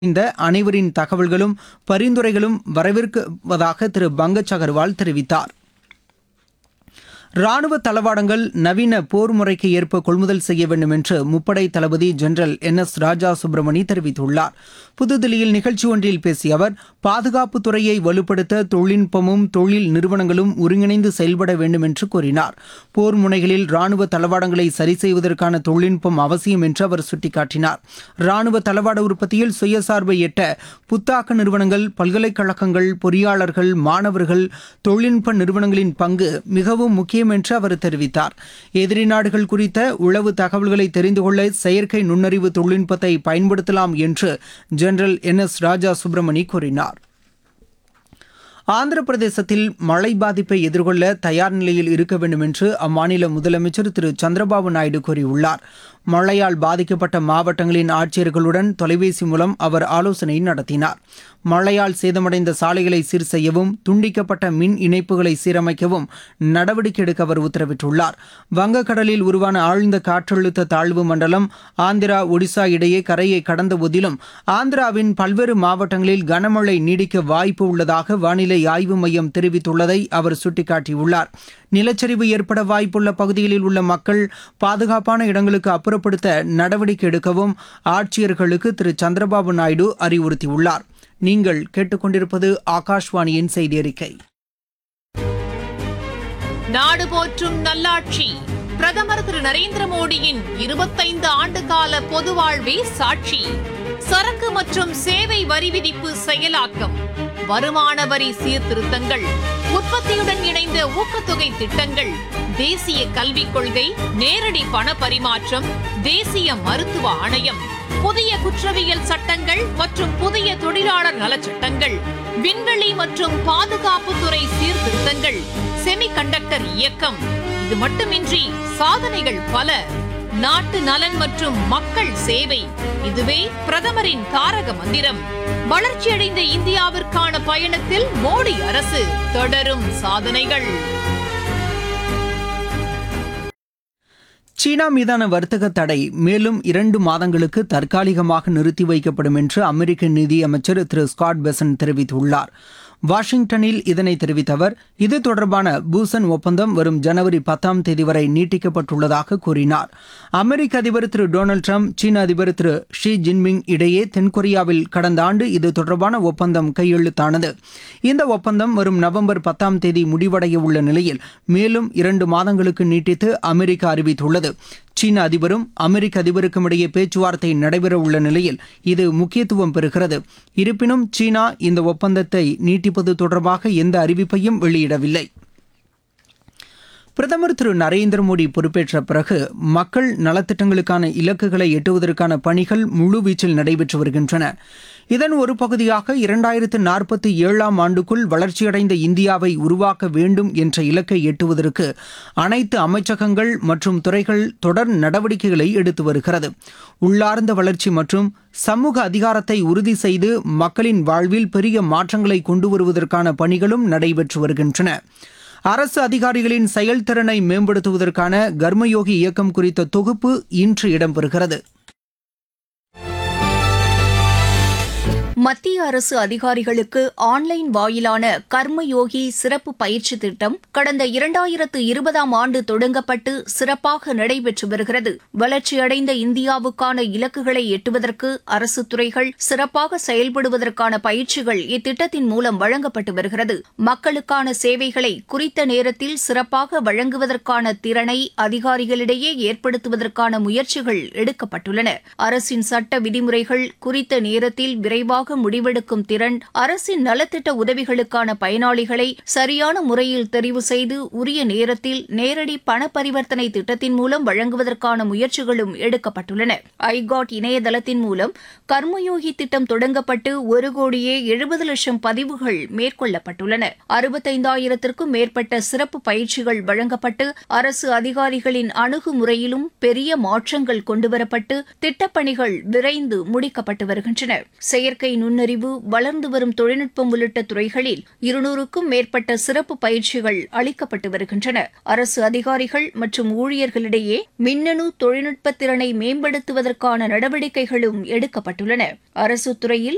இந்த அனைவரின் தகவல்களும் பரிந்துரைகளும் வரவேற்குவதாக திரு பங்கஜ் அகர்வால் தெரிவித்தார் ராணுவ தளவாடங்கள் நவீன போர் முறைக்கு ஏற்ப கொள்முதல் செய்ய வேண்டும் என்று முப்படை தளபதி General N S Raja Subramani தெரிவித்துள்ளார் புதுதில்லியில் நிகழ்ச்சி ஒன்றில் பேசிய அவர் பாதுகாப்பு துறையை வலுப்படுத்த தொழில்நுட்பமும் தொழில் நிறுவனங்களும் ஒருங்கிணைந்து செயல்பட வேண்டும் என்று கூறினார் போர் முனைகளில் ராணுவ தளவாடங்களை சரி செய்வதற்கான தொழில்நுட்பம் அவசியம் என்று அவர் சுட்டிக்காட்டினார் ராணுவ தளவாட உற்பத்தியில் சுயசார்பை எட்ட புத்தாக்க நிறுவனங்கள் பல்கலைக்கழகங்கள் பொறியாளர்கள் மாணவர்கள் தொழில்நுட்ப நிறுவனங்களின் பங்கு மிகவும் முக்கியம் என்று அவர் தெரிவித்தார் எதிரி நாடுகள் குறித்த உளவு தகவல்களை தெரிந்து கொள்ள செயற்கை நுண்ணறிவு தொழில்நுட்பத்தை பயன்படுத்தலாம் என்று General N S Raja Subramani கூறினார் ஆந்திர பிரதேசத்தில் மழை பாதிப்பை எதிர்கொள்ள தயார் நிலையில் இருக்க வேண்டும் என்று அம்மாநில முதலமைச்சர் திரு சந்திரபாபு நாயுடு கூறியுள்ளார் மழையால் பாதிக்கப்பட்ட மாவட்டங்களின் ஆட்சியர்களுடன் தொலைபேசி மூலம் அவர் ஆலோசனை நடத்தினார் மழையால் சேதமடைந்த சாலைகளை சீர் செய்யவும் துண்டிக்கப்பட்ட மின் இணைப்புகளை சீரமைக்கவும் நடவடிக்கை எடுக்க அவர் உத்தரவிட்டுள்ளார் வங்கக்கடலில் உருவான ஆழ்ந்த காற்றழுத்த தாழ்வு மண்டலம் ஆந்திரா ஒடிசா இடையே கரையை கடந்த போதிலும் ஆந்திராவின் பல்வேறு மாவட்டங்களில் கனமழை நீடிக்க வாய்ப்பு உள்ளதாக வானிலை ஆய்வு மையம் தெரிவித்துள்ளதை அவர் சுட்டிக்காட்டியுள்ளார் நிலச்சரிவு ஏற்பட வாய்ப்புள்ள பகுதிகளில் உள்ள மக்கள் பாதுகாப்பான இடங்களுக்கு அப்புறப்படுத்த நடவடிக்கை எடுக்கவும் ஆட்சியர்களுக்கு திரு சந்திரபாபு நாயுடு அறிவுறுத்தியுள்ளார் நீங்கள் கேட்டுக்கொண்டிருப்பது ஆகாஷ்வாணியின் செய்தி அறிக்கை நாடு போற்றும் நல்லாட்சி பிரதமர் திரு நரேந்திர மோடியின் இருபத்தைந்து ஆண்டு கால பொது வாழ்வே சாட்சி சரக்கு மற்றும் சேவை வரி விதிப்பு செயலாக்கம் வருமான வரி சீர்திருத்தங்கள் உற்பத்தியுடன் இணைந்த ஊக்கத்தொகை திட்டங்கள் தேசிய கல்விக் கொள்கை நேரடி பண பரிமாற்றம் தேசிய மருத்துவ ஆணையம் புதிய குற்றவியல் சட்டங்கள் மற்றும் புதிய தொழிலாளர் நலச் சட்டங்கள் விண்வெளி மற்றும் பாதுகாப்புத்துறை சீர்திருத்தங்கள் செமிகண்டக்டர் இயக்கம் இது மட்டுமின்றி சாதனைகள் பல நாட்டு நலன் மற்றும் மக்கள் சேவை இதுவே பிரதமரின் தாரக மந்திரம் வளர்ச்சியடைந்த இந்தியாவிற்கான பயணத்தில் மோடி அரசு தொடரும் சாதனைகள் சீனா மீதான வர்த்தக தடை மேலும் இரண்டு மாதங்களுக்கு தற்காலிகமாக நிறுத்தி வைக்கப்படும் என்று அமெரிக்க நிதியமைச்சர் திரு ஸ்காட் பெசன் தெரிவித்துள்ளார் வாஷிங்டனில் இதனை தெரிவித்த அவர் இது தொடர்பான பூசன் ஒப்பந்தம் வரும் ஜனவரி பத்தாம் தேதி வரை நீட்டிக்கப்பட்டுள்ளதாக கூறினார் அமெரிக்க அதிபர் திரு டொனால்டு ட்ரம்ப் சீன அதிபர் திரு ஷி ஜின்பிங் இடையே தென்கொரியாவில் கடந்த ஆண்டு இது தொடர்பான ஒப்பந்தம் கையெழுத்தானது இந்த ஒப்பந்தம் வரும் நவம்பர் பத்தாம் தேதி முடிவடைய உள்ள நிலையில் மேலும் இரண்டு மாதங்களுக்கு நீட்டித்து அமெரிக்கா அறிவித்துள்ளது சீன அதிபரும் அமெரிக்க அதிபருக்கும் இடையே பேச்சுவார்த்தை நடைபெற உள்ள நிலையில் இது முக்கியத்துவம் பெறுகிறது இருப்பினும் சீனா இந்த ஒப்பந்தத்தை நீட்டிப்பது தொடர்பாக எந்த அறிவிப்பையும் வெளியிடவில்லை பிரதமர் திரு நரேந்திர மோடி பொறுப்பேற்ற பிறகு மக்கள் நலத்திட்டங்களுக்கான இலக்குகளை எட்டுவதற்கான பணிகள் முழுவீச்சில் நடைபெற்று வருகின்றன இதன் ஒரு பகுதியாக இரண்டாயிரத்து நாற்பத்தி ஏழாம் ஆண்டுக்குள் வளர்ச்சியடைந்த இந்தியாவை உருவாக்க வேண்டும் என்ற இலக்கை எட்டுவதற்கு அனைத்து அமைச்சகங்கள் மற்றும் துறைகள் தொடர் நடவடிக்கைகளை எடுத்து வருகிறது உள்ளார்ந்த வளர்ச்சி மற்றும் சமூக அதிகாரத்தை உறுதி செய்து மக்களின் வாழ்வில் பெரிய மாற்றங்களை கொண்டு வருவதற்கான பணிகளும் நடைபெற்று வருகின்றன அரசு அதிகாரிகளின் செயல்திறனை மேம்படுத்துவதற்கான கர்மயோகி இயக்கம் குறித்த தொகுப்பு இன்று இடம்பெறுகிறது மத்திய அரசு அதிகாரிகளுக்கு ஆன்லைன் வாயிலான கர்மயோகி சிறப்பு பயிற்சி திட்டம் கடந்த இரண்டாயிரத்து இருபதாம் ஆண்டு தொடங்கப்பட்டு சிறப்பாக நடைபெற்று வருகிறது வளர்ச்சியடைந்த இந்தியாவுக்கான இலக்குகளை எட்டுவதற்கு அரசு துறைகள் சிறப்பாக செயல்படுவதற்கான பயிற்சிகள் இத்திட்டத்தின் மூலம் வழங்கப்பட்டு வருகிறது மக்களுக்கான சேவைகளை குறித்த நேரத்தில் சிறப்பாக வழங்குவதற்கான திறனை அதிகாரிகளிடையே ஏற்படுத்துவதற்கான முயற்சிகள் எடுக்கப்பட்டுள்ளன அரசின் சட்ட விதிமுறைகள் குறித்த நேரத்தில் விரைவாக முடிவெடுக்கும் திறன் அரசின் நலத்திட்ட உதவிகளுக்கான பயனாளிகளை சரியான முறையில் தெரிவு செய்து உரிய நேரத்தில் நேரடி பண பரிவர்த்தனை திட்டத்தின் மூலம் வழங்குவதற்கான முயற்சிகளும் எடுக்கப்பட்டுள்ளன ஐகாட் இணையதளத்தின் மூலம் கர்மயோகி திட்டம் தொடங்கப்பட்டு ஒரு கோடியே எழுபது லட்சம் பதிவுகள் மேற்கொள்ளப்பட்டுள்ளன அறுபத்தைந்தாயிரத்திற்கும் மேற்பட்ட சிறப்பு பயிற்சிகள் வழங்கப்பட்டு அரசு அதிகாரிகளின் அணுகுமுறையிலும் பெரிய மாற்றங்கள் கொண்டுவரப்பட்டு திட்டப்பணிகள் விரைந்து முடிக்கப்பட்டு வருகின்றன செயற்கை நுண்ணறிவு வளர்ந்து வரும் தொழில்நுட்பம் உள்ளிட்ட துறைகளில் இருநூறுக்கும் மேற்பட்ட சிறப்பு பயிற்சிகள் அளிக்கப்பட்டு வருகின்றன அரசு அதிகாரிகள் மற்றும் ஊழியர்களிடையே மின்னணு தொழில்நுட்ப திறனை மேம்படுத்துவதற்கான நடவடிக்கைகளும் எடுக்கப்பட்டுள்ளன அரசு துறையில்